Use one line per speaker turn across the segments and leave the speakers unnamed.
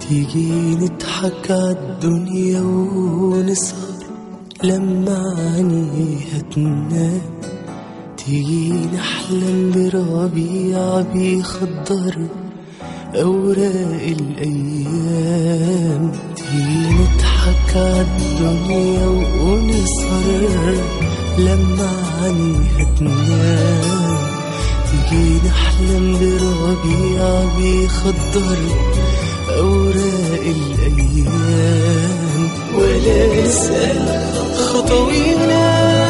تيجي نضحك عالدنيا ونسهر لما عينيها تنام تيجي نحلم بربيع بيخضر أوراق الأيام تيجي نضحك عالدنيا ونسهر لما عينيها تنام تيجي نحلم بربيع بيخضر أوراق الأيام ولا نسأل خطوينا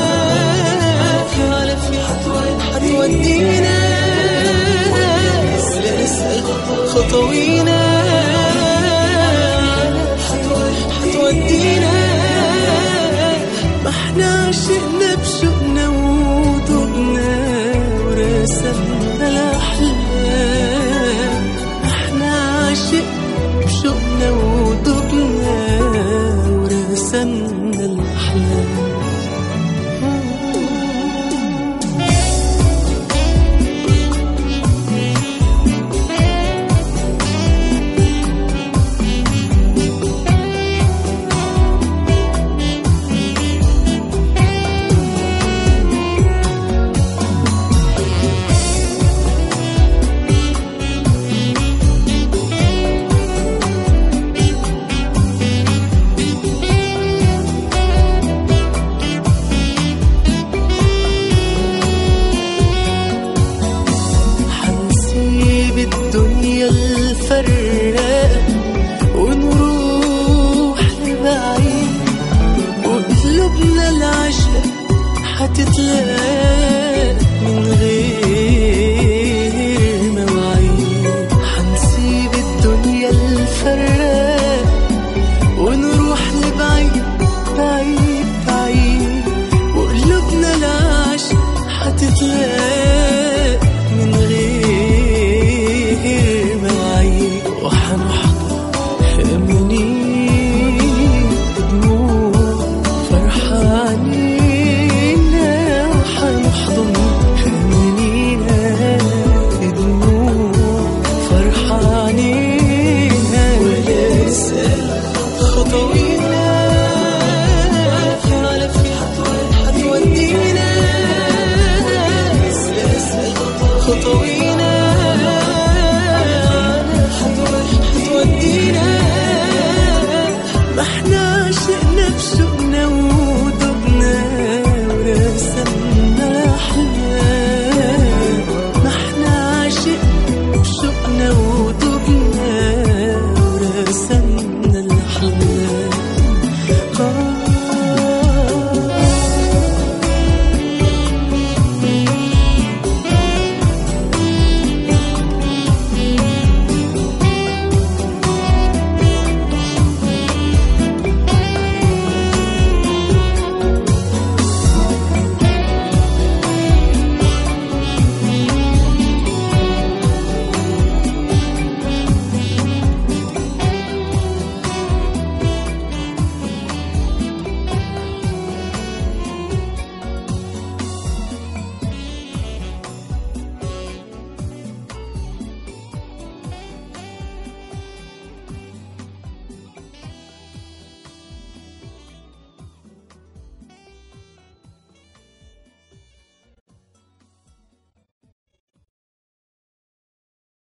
على في حتودينا ولا نسأل خطوينا حتودينا ما احنا عشقنا بشوقنا ودوبنا ورسمنا الأحلام احنا عشقنا بشوقنا ودوبنا ورسمنا الأحلام حنسيب الدنيا الفراقة ونروح لبعيد وقلوبنا العشق حتتلاقى من غير مواعيد حنسيب الدنيا الفراقة ونروح لبعيد بعيد بعيد وقلوبنا العشق حتتلاقى من غير مواعيد وحنحضر أمانين دموع فرحانين وحنحضن أمانينا دموع فرحانين ولا نسأل خطوينا على في حتودينا خطوينا